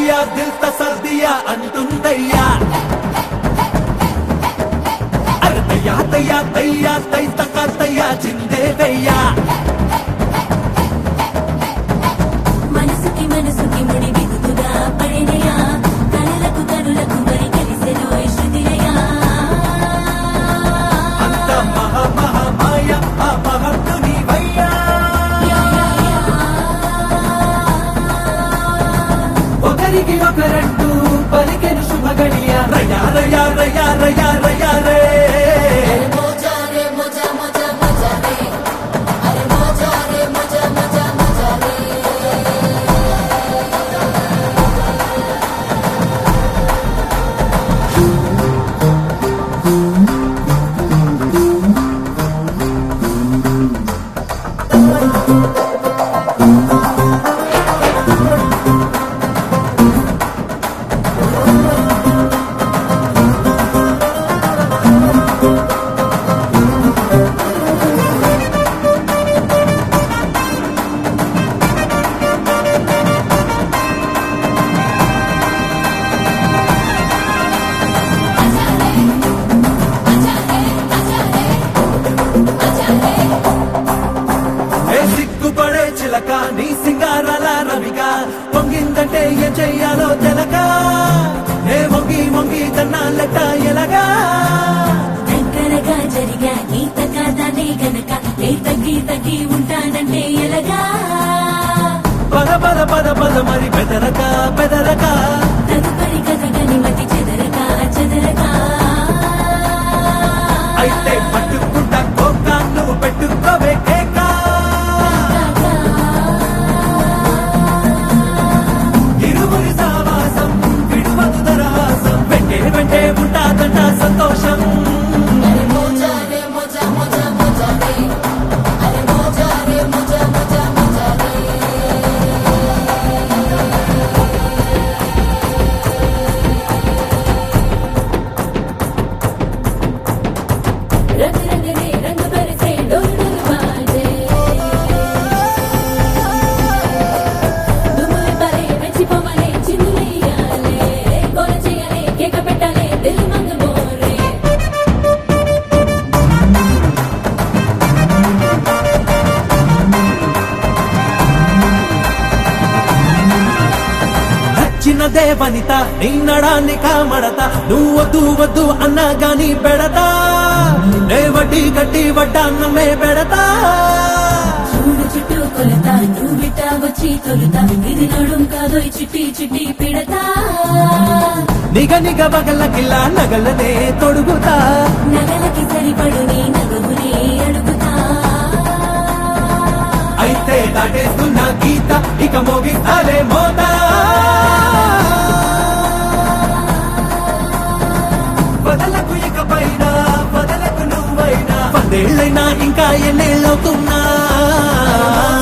దియా దిల్ తసర్దియా అంటుందయ్యా అరే తయ్యా తయ్యా తయ్యా తై తక తయ్యా చిందేవయ్యా మనసుకి మనసుకి ముడి బిగుతుగా పడినయా కనులకు కనులకు మరి కలిసెను శృతిలయా అంత మహా మహా మాయ ఆ మహత్తుని వయ్యా ఒకరికి ఒకరంటూ పలికెను శుభగడియ రయా రయా రయా రయా రయా రే మోజా రే మోజా మోజా మోజా రే అరే మోజా రే మోజా మోజా మోజా రే ఏ సిగ్గుపడే చిలక నీ సింగారాల రవిక పొంగిందంటే ఏం చెయ్యాలో తెలక ఏ మొంగి మొంగి కన్నాలెట్ట ఎలగా దగ్గరగా జరిగా గీత కాదానే గనక ఏ తగ్గి తగ్గి ఉంటానంటే ఎలాగా పద పద పద పద మరి బెదరక బెదరక తదుపరి కథ గనిమతి చెదరక చెదరక అయితే పట్టుకుంటా కోక నువ్వు పెట్టుకోవే కేక ఇరువురి సావాసం విడువదు దరహాసం వెంటే వెంటే ఉంటాదంట సంతోషం అరే మోజా రే మోజా మోజా మోజా రే అరే మోజా రే మోజా మోజా మోజా రే రంగు రంగు రే రంగు బరసే డోలు డోలు బాజే దుమ్ములు పరే రెచ్చిపోమలే చిందులెయ్యాలే గోల చెయ్యాలే కేక పెట్టాలే దిల్ మంగ మోరే నచ్చినదే వనిత నీ నడాన్ని కామడత నువ్వు వద్దు వద్దు అన్నా గాని పెడతా నే వడ్డీ కట్టి వడ్డాన్నమే పెడతా చూడు చుట్టూ కొలత నువ్వు బిట్ట వచ్చి తొలుత ఇది నడుం కాదో ఈ చిట్టి చిట్టి పిడతా నిగ నిగ బగల కిల్లా నగలనే తొడుగుతా నగలకి సరిపడు నీ నగవుని అడుగుతా అయితే దాటేస్తున్న గీత ఇక మోగిస్తాలే మోత వదలకు ఇక పైన వదలకు నువ్వైనా పదేళ్ళైనా ఇంకా ఎన్నేళ్ళవుతున్నా